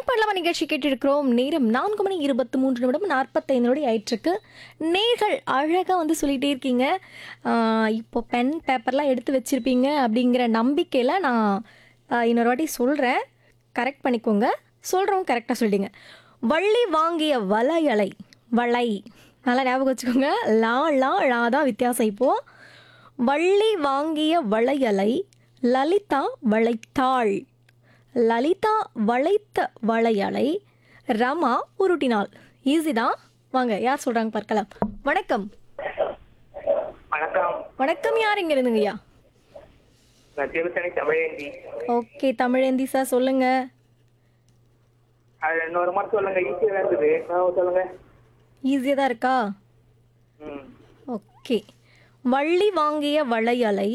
பாடலாமா நிகழ்ச்சி கேட்டிருக்கிறோம் நேரம் நான்கு மணி இருபத்தி மூன்று நிமிடம் நாற்பத்தைந்து நொடி ஆயிட்டிருக்கு நேர்கள் அழகாக வந்து சொல்லிகிட்டே இருக்கீங்க ஆஹ் இப்போ பென் பேப்பர்லாம் எடுத்து வச்சிருப்பீங்க அப்படிங்கிற நம்பிக்கையில் நான் ஆஹ் இன்னொரு வாட்டி சொல்கிறேன் கரெக்ட் பண்ணிக்கோங்க சொல்கிறவங்க கரெக்டாக சொல்லிடுங்க வள்ளி வாங்கிய வளையலை வளை நல்லா ஞாபகம் வச்சுக்கோங்க லா லா லா தான் வித்தியாசம் இப்போது வள்ளி வாங்கிய வளையலை லலிதா வளைத்தாள் லலிதா வளைத்த வளையலை ரமா உருட்டினாள் ஈஸி தான் வாங்க யார் சொல்றாங்க பார்க்கலாம் வணக்கம் வணக்கம் வணக்கம் யார் இங்க இருந்துங்கய்யா நான் திருத்தணி தமிழேந்தி ஓகே தமிழேந்தி சார் சொல்லுங்க அது இன்னொரு மாதிரி சொல்லுங்க ஈஸியாக இருக்குது நான் சொல்லுங்க ஈஸியாக தான் இருக்கா ம் ஓகே வள்ளி வாங்கிய வளையலை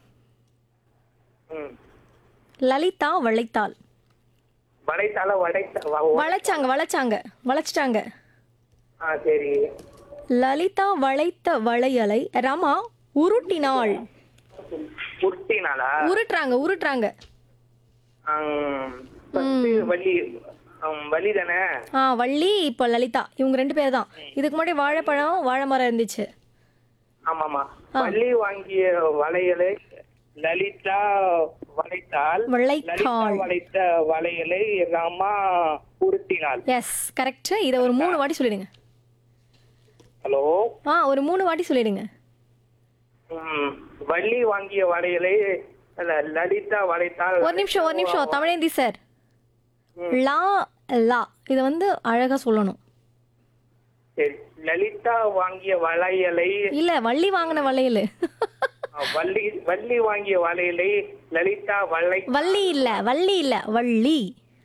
ம் லலிதா வளைத்தாள் வளைத்தால வளைத்த வ- வ- வளைச்சாங்க வளைச்சாங்க வளைச்சிட்டாங்க ஆ சரி லலிதா வளைத்த வளையலை ரமா உருட்டினாள் உருட்டினாலா உருட்டுறாங்க உருட்டுறாங்க ஆம், first வள்ளி ஆம், வள்ளி தானே ஆ வள்ளி இப்போ லலிதா இவங்க ரெண்டு பேர் தான் இதுக்கு முன்னாடி வாழைப்பழம் வாழை மரம் இருந்துச்சு ஆமாமா வள்ளி வாங்கிய வளையலை லலிதா வளைத்தால் லலிதா வளைத்தாள் வளைத்த வளையலை ராமா உருட்டினாள் எஸ் கரெக்ட் இதை ஒரு மூணு வாட்டி சொல்லிடுங்க ஹலோ ஆ ஒரு மூணு வாட்டி சொல்லிடுங்க ம், வள்ளி வாங்கிய வளையலை ல- லலிதா வளைத்தால் ஒரு நிமிஷம் ஒரு நிமிஷம் தமிழேந்தி சார் லா லா இதை வந்து அழகா சொல்லணும் சரி லலிதா வாங்கிய வளையலை இல்ல வள்ளி வாங்கின வளையல் அஹ், வள்ளி வள்ளி வாங்கிய வளையலை லலிதா வளை வள்ளி இல்ல வள்ளி இல்ல வள்ளி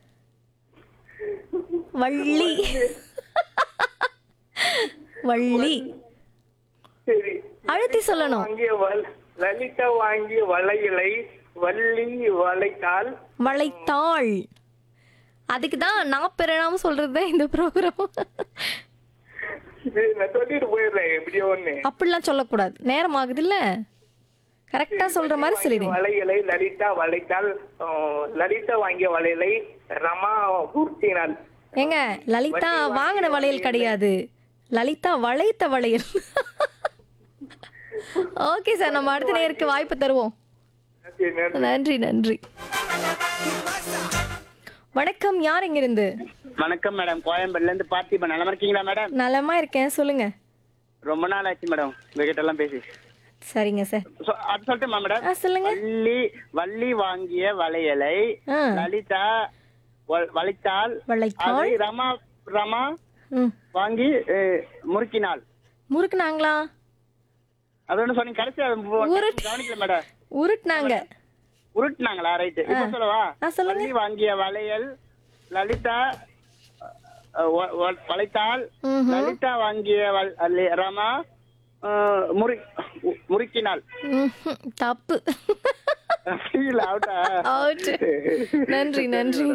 வள்ளி வள்ளி சரி அழுத்தி சொல்லணும் வாங்கிய வல்- லலிதா வாங்கிய வளையலை வள்ளி வளைத்தால் வளைத்தாள் அதுக்கு தான் நான் பெறலாம சொல்றது இந்த ப்ரோக்ராம் சரி, நான் சொல்லிட்டு போயிடுறேன் எப்படியோ ஒண்ணு அப்படிலாம் சொல்லக்கூடாது நேரம் ஆகுதுல்ல கரெக்டா சொல்ற மாதிரி சொல்லிடுங்க வளையலை லலிதா வளைத்தால் அஹ், லலிதா வாங்கிய வளையலை ரமா பூர்த்தினாள் ஏங்க லலிதா வாங்கின வளையல் கிடையாது லலிதா வளைத்த வளையல் ஓகே சார் நம்ம அடுத்த நேருக்கு வாய்ப்பு தருவோம் சரி, நன்றி. நன்றி நன்றி வணக்கம் யார் இங்கிருந்து வணக்கம் மேடம் கோயம்பேடுல இருந்து பார்த்திபன் நலமா இருக்கீங்களா மேடம் நலமா இருக்கேன் சொல்லுங்க ரொம்ப நாள் ஆச்சு மேடம் உங்ககிட்ட எல்லாம் பேசி சரிங்க சார் சொ- அது சொல்லட்டுமா மேடம் ஆ சொல்லுங்க வள்ளி வள்ளி வாங்கிய வளையலை ஆ லலிதா வ- வளைத்தால் வளைத்தாள் அதை ரமா ரமா ம் வாங்கி அஹ், முறுக்கினாள் முறுக்குனாங்களா அது ஒண்ணு சொன்னீங்க கடைசியா உருட்டு. கவனிக்கல மேடம் உருட்டுனாங்க உருட்டுனாங்களா ரைட்டு இப்ப சொல்லவா ஆ சொல்லுங்க வள்ளி வாங்கிய வளையல் லலிதா அஹ், வ- வ- வளைத்தால் ம்ஹும். லலிதா வாங்கிய வள்- அல்லி- ரமா அஹ், முறி உ- முறுக்கினாள் ம்ஹும். தப்பு இல்ல அவுட்டா Out. நன்றி நன்றி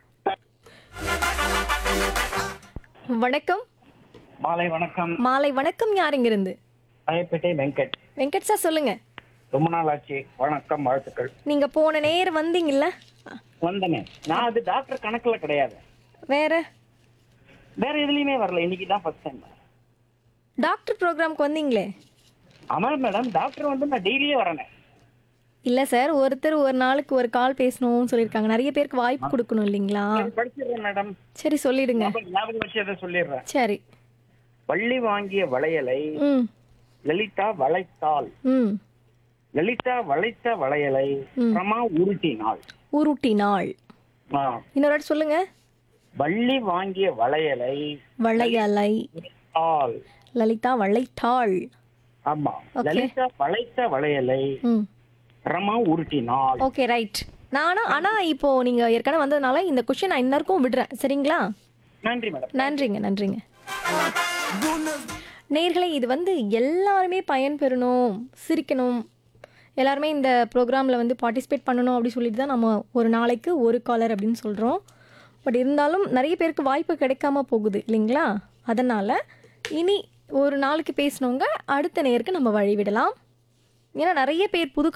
வணக்கம் மாலை வணக்கம் மாலை வணக்கம் யார் இங்கிருந்து ராயப்பேட்டை வெங்கட் வெங்கட் சார் சொல்லுங்க ரொம்ப நாள் ஆச்சு வணக்கம் வாழ்த்துக்கள் நீங்க போன நேரம் வந்தீங்கல்ல வந்தனே நான் அது டாக்டர் கணக்குல கிடையாது வேற வேற எதுலயுமே வரல இன்னைக்கு தான் ஃபர்ஸ்ட் டைம் டாக்டர் ப்ரோக்ராம்க்கு வந்தீங்களே ஆமா மேடம் டாக்டர் வந்து நான் டெய்லியே வரேனே இல்ல சார் ஒருத்தர் ஒரு நாளுக்கு ஒரு கால் பேசணும்னு சொல்லியிருக்காங்க நிறைய பேருக்கு வாய்ப்பு கொடுக்கணும் இல்லைங்களா படிச்சிடுறேன் மேடம் சரி சொல்லிடுங்க ஞாபகம் வச்சு அதை சொல்லிடுறேன் சரி வள்ளி வாங்கிய வளையலை ம் லலிதா வளைத்தாள் ம் லலிதா வளைத்த வளையலை ரமா உருட்டினாள் உருட்டினாள் ஆ. இன்னொரு வாட்டி சொல்லுங்க வள்ளி வாங்கிய வளையலை வளையலை ஆள் லலிதா வளைத்தாள் ஆமா Okay. லலிதா வளைத்த வளையலை ம் ரமா உருட்டினாள் ஓகே ரைட் நானும் ஆனா இப்போ நீங்க ஏற்கனவே வந்ததுனால இந்த கொஸ்டின் நான் இன்னருக்கும் விடுறேன் சரிங்களா நன்றி மேடம் நன்றிங்க நன்றிங்க நேர்களே இது வந்து எல்லாருமே பயன்பெறணும் சிரிக்கணும் எல்லாருமே இந்த ப்ரோக்ராமில் வந்து பார்ட்டிசிபேட் பண்ணணும் அப்படி சொல்லிட்டு தான் நம்ம ஒரு நாளைக்கு ஒரு காலர் அப்படின்னு சொல்கிறோம் பட் இருந்தாலும் நிறைய பேருக்கு வாய்ப்பு கிடைக்காம போகுது இல்லைங்களா அதனால் இனி ஒரு நாளைக்கு பேசினவங்க அடுத்த நேருக்கு நம்ம வழி விடலாம் ஏன்னா நிறைய பேர் புது